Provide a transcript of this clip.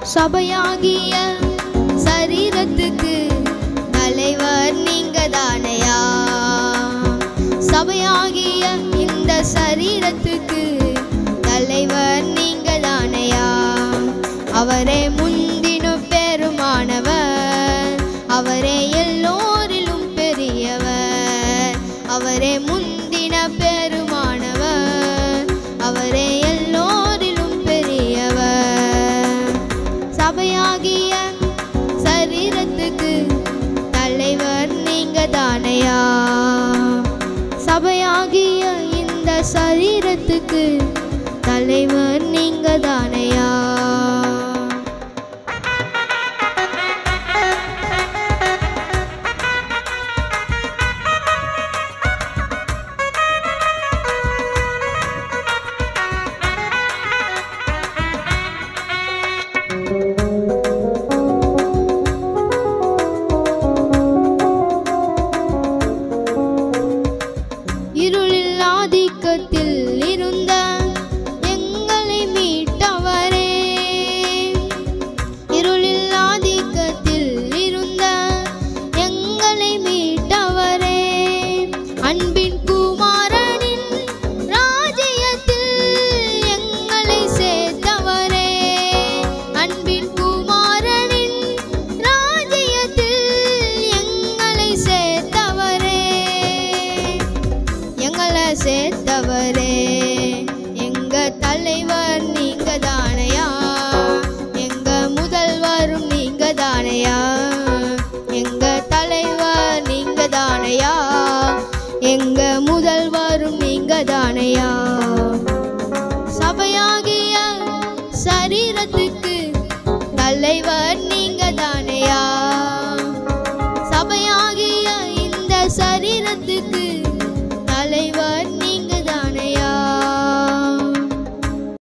சபையாகிய சரீரத்துக்கு தலைவர் நீங்க தானையா சபையாகிய இந்த சரீரத்துக்கு தலைவர் நீங்க தானையா அவரே முந்தின பெருமானவர் அவரே எல்லோரிலும் பெரியவர் அவரே முந்தின பெருமானவர் அவரே எல்லோரிலும் பெரியவர் சபையாகிய சரீரத்துக்கு தலைவர் நீங்க தானையா சபையாகிய இந்த சரீரத்துக்கு தலைவர் நீங்க தானையா இருளில் ஆதிக்கத்தில் இருந்த எங்களை மீட்டவரே இருளில் ஆதிக்கத்தில் இருந்த எங்களை மீட்டவரே அன்பின் குமாரனின் ராஜ்யத்தில் எங்களை சேர்த்தவரே அன்பின் குமாரனின் ராஜ்யத்தில் எங்களை சேர்த்தவரே எங்களை சேர்த்தவரே எங்க தலைவர் நீங்க தானையா எங்க முதல்வரும் நீங்க தானையா எங்க தலைவர் நீங்க தானையா எங்க முதல்வரும் நீங்க தானையா சபையாகிய சரீரத்துக்கு தலைவர்